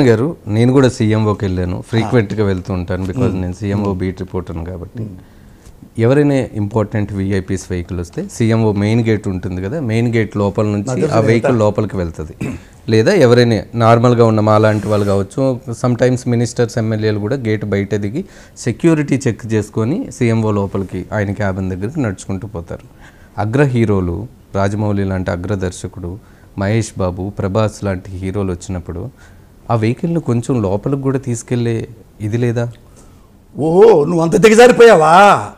గారు నేను కూడా సీఎంఓకి వెళ్ళాను ఫ్రీక్వెంట్గా వెళ్తూ ఉంటాను బికాజ్ నేను సీఎంఓ బీట్ రిపోర్టర్ను కాబట్టి ఎవరైనా ఇంపార్టెంట్ విఐపీస్ వెహికల్ వస్తే సీఎంఓ మెయిన్ గేట్ ఉంటుంది కదా మెయిన్ గేట్ లోపల నుంచి ఆ వెహికల్ లోపలికి వెళ్తుంది లేదా ఎవరైనా నార్మల్గా ఉన్న మాలాంటి వాళ్ళు కావచ్చు సమ్ టైమ్స్ మినిస్టర్స్ ఎమ్మెల్యేలు కూడా గేట్ బయట దిగి సెక్యూరిటీ చెక్ చేసుకొని సీఎంఓ లోపలికి ఆయన క్యాబిన్ దగ్గరికి నడుచుకుంటూ పోతారు అగ్ర హీరోలు రాజమౌళి లాంటి అగ్ర దర్శకుడు మహేష్ బాబు ప్రభాస్ లాంటి హీరోలు వచ్చినప్పుడు ఆ వెహికల్ని కొంచెం లోపలికి కూడా తీసుకెళ్లే ఇది లేదా ఓహో నువ్వు అంత దిగజారిపోయావా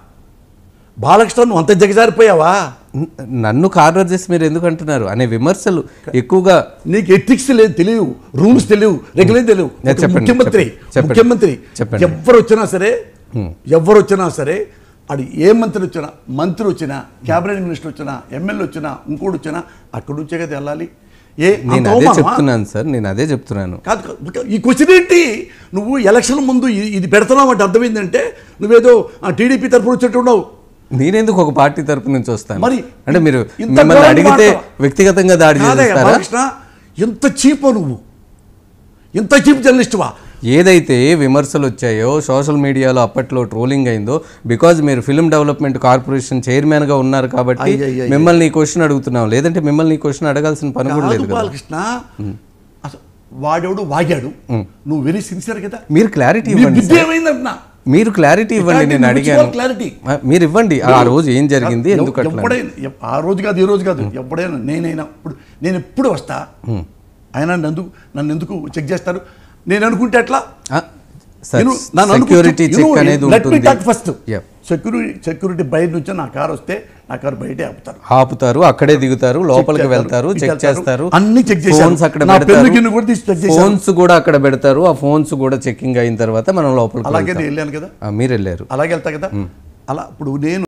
బాలకృష్ణ నువ్వు అంత దిగజారిపోయావా న- నన్ను కార్నర్ చేసి మీరు ఎందుకు అంటున్నారు అనే విమర్శలు ఎక్కువగా నీకు ఎథిక్స్ లేదు తెలియవు రూల్స్ తెలియవు రెగ్యులేషన్ తెలియవు నేను ఒక చెప్పండి, ముఖ్యమంత్రి చెప్పండి. ముఖ్యమంత్రి చెప్పండి. ఎవరు వచ్చినా సరే ఎవరు వచ్చినా సరే అది ఏ మంత్రి వచ్చినా మంత్రి వచ్చినా క్యాబినెట్ మినిస్టర్ వచ్చినా ఎమ్మెల్యే వచ్చినా ఇంకోటి వచ్చినా అక్కడి నుంచే కదా వెళ్ళాలి ఏ నేను అంత అదే అవమానమా? చెప్తున్నాను సార్ నేను అదే చెప్తున్నాను కాదు కాదు. ఈ క్వశ్చన్ ఏంటి నువ్వు ఎలక్షన్ ముందు ఇది- ఇది పెడుతున్నావు అంటే అర్థం ఏంటంటే నువ్వేదో టీడీపీ తరఫున వచ్చేట్టు ఉన్నావు నేనెందుకు ఒక పార్టీ తరపు నుంచి వస్తాను మరి అంటే మీరు ఇంత మిమ్మల్ని ఘోరంగా అడిగితే మాట్లాడతావా? వ్యక్తిగతంగా దాడి కాదయ్యా చేస్తారా బాలకృష్ణ ఎంత చీపో నువ్వు ఎంత చీప్ జర్నలిస్టువా ఏదైతే విమర్శలు వచ్చాయో సోషల్ మీడియాలో అప్పట్లో ట్రోలింగ్ అయిందో బికాజ్ మీరు ఫిల్మ్ డెవలప్మెంట్ కార్పొరేషన్ చైర్మన్ గా ఉన్నారు కాబట్టి అయ్యయ్యయ్య. మిమ్మల్ని ఈ క్వశ్చన్ అడుగుతున్నాం లేదంటే మిమ్మల్ని ఈ క్వశ్చన్ అడగాల్సిన పని కూడా కాదు లేదు కదా బాలకృష్ణ అసలు వాడెవడు వాగాడు నువ్వు వెరీ సిన్సియర్ కదా మీరు క్లారిటీ నీ ఇవ్వండి బుద్ధి ఏమైందంటున్నా మీరు క్లారిటీ ఇవ్వండి నేను అడిగాను క్లారిటీ ఆ, మీరు ఇవ్వండి ఆ రోజు ఏం జరిగింది ఎందుకు అట్లా ఎప్పుడైనా ఎప్- ఆ రోజు కాదు ఈ రోజు కాదు ఎప్పుడైనా నేనైనా ఇప్పుడు నేను ఎప్పుడు వస్తా ఆయన నన్ను ఎందుకు నన్ను ఎందుకు చెక్ చేస్తారు నేను అనుకుంటే ఎట్లా ఆ, సార్ నేను నన్ను సెక్యూరిటీ అనుకుంటూ- చెక్ you know, అనేది let me ఉంటుంది talk first. Yeah. Security security బయట నుంచి నా కారు వస్తే నా కారు బయటే ఆపుతారు ఆపుతారు అక్కడే దిగుతారు లోపలికి చేస్తారు, వెళ్తారు ఇటు చెక్ వెళ్తారు. చేస్తారు అన్ని check చేశారు. ఫోన్స్ అక్కడ నా పెడతారు పెన్ను గిన్ను కూడా తీసి check చేశారు. ఫోన్స్ కూడా అక్కడ పెడతారు ఆ ఫోన్స్ కూడా చెకింగ్ అయిన తర్వాత మనం లోపలికి అలాగే వెళ్తాం. నేను వెళ్ళాను కదా ఆ, మీరు వెళ్ళారు అలాగే వెళ్తా కదా అలా ఇప్పుడు నేను